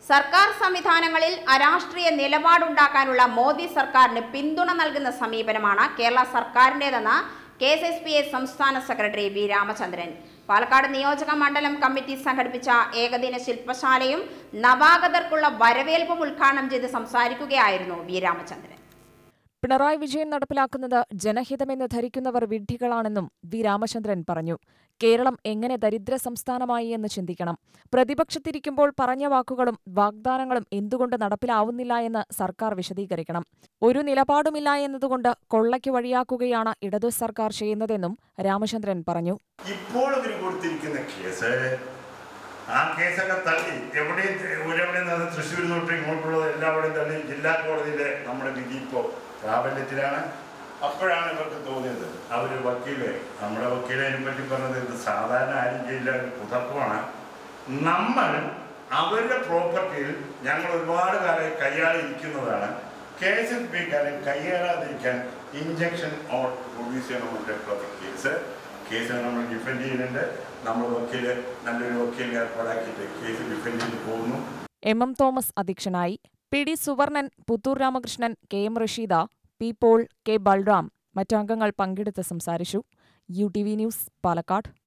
സർക്കാർ സംവിധാനങ്ങളിൽ അരാഷ്ട്രീയ നിലപാടുണ്ടാക്കാനുള്ള മോദി സർക്കാരിന് പിന്തുണ നൽകുന്ന സമീപനമാണ് കേരള സർക്കാരിൻ്റെതെന്ന് K S S P A സംസ്ഥാന സെക്രട്ടറി വി രാമചന്ദ്രൻ പാലക്കാട് നിയോജക മണ്ഡലം കമ്മിറ്റി സംഘടിപ്പിച്ച ഏകദിന ശില്പശാലയും നവാഗതർക്കുള്ള വരവേൽപ്പും ഉദ്ഘാടനം ചെയ്ത് സംസാരിക്കുകയായിരുന്നു വി രാമചന്ദ്രൻ പിണറായി വിജയൻ നടപ്പിലാക്കുന്നത് ജനഹിതമെന്ന് ധരിക്കുന്നവർ വിഡ്ഢികളാണെന്നും വി രാമചന്ദ്രൻ പറഞ്ഞു കേരളം എങ്ങനെ ദരിദ്ര സംസ്ഥാനമായി എന്ന് ചിന്തിക്കണം പ്രതിപക്ഷത്തിരിക്കുമ്പോൾ പറഞ്ഞ വാക്കുകളും വാഗ്ദാനങ്ങളും എന്തുകൊണ്ട് നടപ്പിലാവുന്നില്ല എന്ന് സർക്കാർ വിശദീകരിക്കണം ഒരു നിലപാടുമില്ല എന്നതുകൊണ്ട് കൊള്ളയ്ക്ക് വഴിയാക്കുകയാണ് ഇടതു സർക്കാർ ചെയ്യുന്നതെന്നും രാമചന്ദ്രൻ പറഞ്ഞു ഇപ്പോൾ ഇവർ കൊടുത്തിരിക്കുന്ന കേസ് ആ കേസൊക്കെ തള്ളി എവിടെ ഒരെവിടെ നിന്ന് തൃശ്ശൂർ തൊട്ട് ഇങ്ങോട്ടുള്ളത് എല്ലാവിടെയും തള്ളി ജില്ലാ കോടതിയിലെ നമ്മുടെ വിധി ഇപ്പോൾ പ്രാബല്യത്തിലാണ് അപ്പോഴാണ് ഇവർക്ക് തോന്നിയത് അവർ വക്കീല് നമ്മുടെ വക്കീലെ പറ്റി പറഞ്ഞത് ഇത് സാധാരണ ആരും ചെയ്യില്ല ഒരു കുതർപ്പമാണ് നമ്മൾ അവരുടെ പ്രോപ്പർട്ടിയിൽ ഞങ്ങൾ ഒരുപാട് കാലം കൈയാളിരിക്കുന്നതാണ് കേസ് കാലം കൈയാളാതിരിക്കാൻ ഇഞ്ചക്ഷൻ ഓർ പ്രൊഡ്യൂസ് ചെയ്യണമെന്നുണ്ട് കേസ് കേസ് നമ്മൾ ഡിഫെൻഡ് ചെയ്യുന്നുണ്ട് നമ്മൾ വക്കീല് നല്ലൊരു വക്കീലിനെ ഏർപ്പാടാക്കിയിട്ട് കേസ് ഡിഫെൻഡ് ചെയ്ത് പോകുന്നു എം എം തോമസ് അധ്യക്ഷനായി P D Suvarnan Puthur Ramakrishnan K M Rasheeda P Paul K Balram മറ്റു അംഗങ്ങൾ പങ്കെടുത്ത് സംസാരിച്ചു U T V news Palakkad